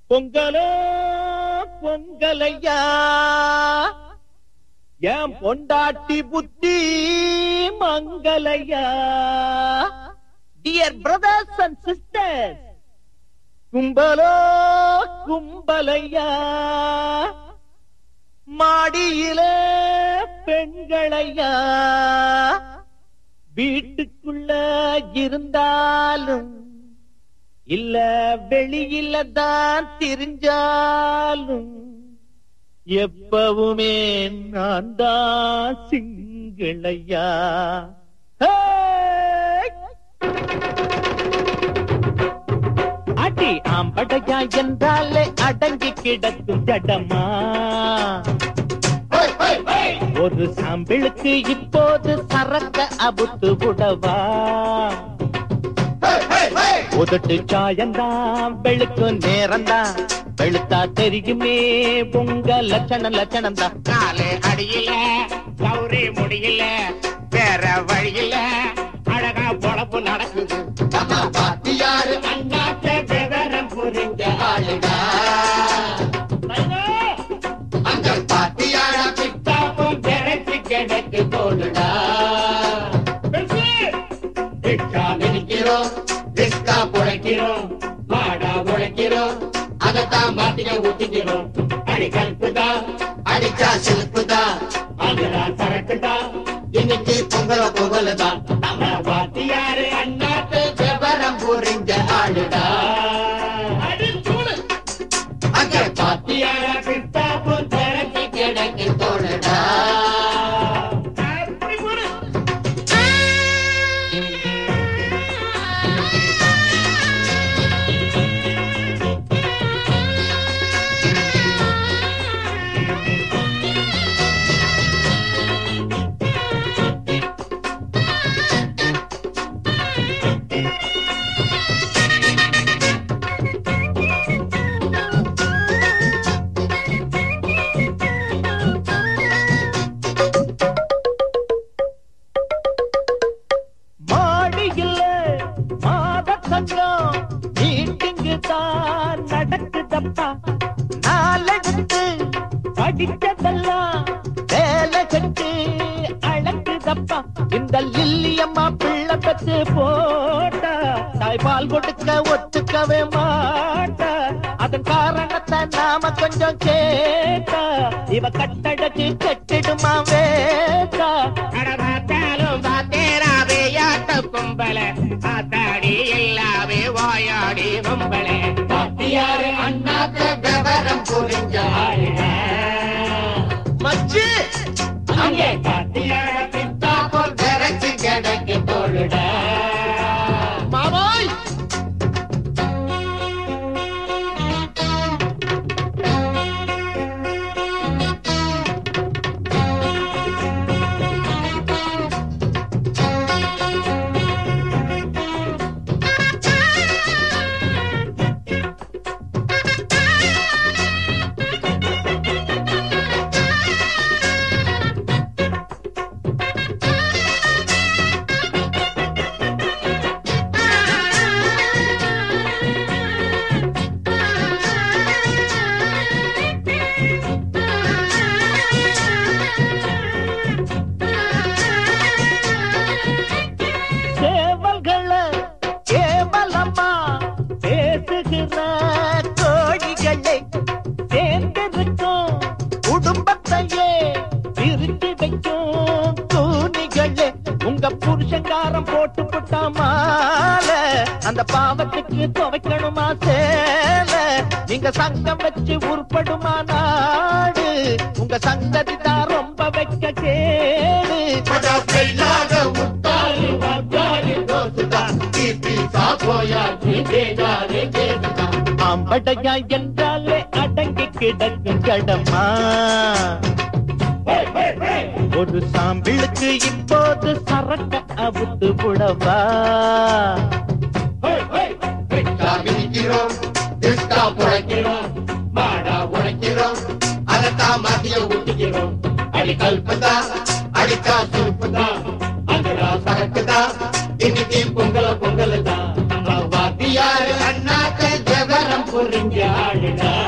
பொங்கலோ பொங்கலையா என் பொண்டாட்டி புத்தி மங்கலையா டியர் பிரதர்ஸ் அண்ட் சிஸ்டர்ஸ் கும்பலோ கும்பலையா மாடியில பெண்களையா வீட்டுக்குள்ள இருந்தாலும் இல்ல வெளியில தான் திரிஞ்சாலும் எப்பவுமே நான் தான் சிங்களையா அடி ஆம்படையா என்றாலே அடங்கி கிடக்கும் ஜடமா ஒரு சாம்பிளுக்கு இப்போது சரக்க அபுத்து விடவா உதட்டு சாயந்தான் வெளுக்கும் நேரம்தான் வெளுத்தா தெரியுமே உங்க லட்சணம் லட்சணம் தான் நாலு அடியில கௌரி முடியல வேற வழியில அழகா பொழப்பு நடக்குது நம்ம பாத்தியாரு அண்ணாத்த விவரம் புரிஞ்ச ஆளுடா அந்த பாத்தியார பித்தாப்பும் திரைச்சு கிடக்கு தோடுடா பிச்சா மிதிக்கிறோம் பிஸ்கா புழைக்கிறோம் மாடா உழைக்கிறோம் அதைத்தான் மாத்திர ஊத்திக்கிறோம் அடி கல்புதா அடிச்சா சிலுப்புதா அதுதான் சரக்குதா இன்னைக்கு பொங்கல பொங்கலுதான் நம்ம வாத்தியாரு அண்ணாத்து விவரம் புரிஞ்ச ஆளுடா அடி சூடு அங்க பாத்தி வாத்தியார பித்தாப்பும் திரைச்சு கிடக்கு தோணுடா அப்படி போடு மாடியில் மாத சங்கம் மீட்டிங்கு தான் நடக்குதப்பா நாளெடுத்து படிச்சதெல்லாம் வேலை கட்டு அழகுதப்பா இந்த லில்லியம்மா பிள்ளை பெற்று போட்டா தாய்பால் கொடுக்க ஒத்துக்கவே மாட்டா அதன் காரணத்தை நாம கொஞ்சம் கேட்டா இவ கட்டடக்கு கட்டிடுமா வேட்டா கடமாத்தாலும் பாத்தேராவே யாத்த கும்பல ஆத்தாடி எல்லாவே வாயாடி கும்பல வாத்தியாரு அண்ணாத்த விவரம் புரிஞ்ச ஆளுடா மச்சி அங்கே வாத்தியார தாப்போல் விரைச்சு கிடக்கு தோளுடா மாமாய் சேவல்களை கேவலமா பேசுகிற கோழிகளை சேர்ந்திருக்கும் குடும்பத்தையே பிரிச்சு வைக்கும் கூனிகளே உங்க புருஷங்காரம் போட்டு புட்டா மாலை அந்த பாவத்துக்கு துவைக்கணுமா சேல நீங்க சங்கம் வச்சு உருப்படுமா நாடு உங்க சங்கதி தான் ரொம்ப வைக்க கேடு படாப்பையில்லாத முட்டாளி வாட்டாளி தோசுதான் தீப்பி சாப்போயா தீபேதாரே கேதுதான் ஆம்படையா என்றாலே அடங்கி கிடக்கும் கடமா ஒரு சாம்பிளுக்கு இப்போது சரக்க அவுத்து விடவா வெட்டா மிதிக்கிறோம் டிஸ்கா புழைக்கிறோம் மாடா உழைக்கிறோம் அதைத்தான் மத்திய ஊட்டிக்கிறோம் அடி கல்பதா அடிச்சா சுருப்புதா அதுடா சரக்குதா இன்னைக்கு பொங்கல பொங்கலுதான் நம்ம வாத்தியாரு அண்ணாக்க ஜெகரம் புரிஞ்ச இங்க ஆடுடா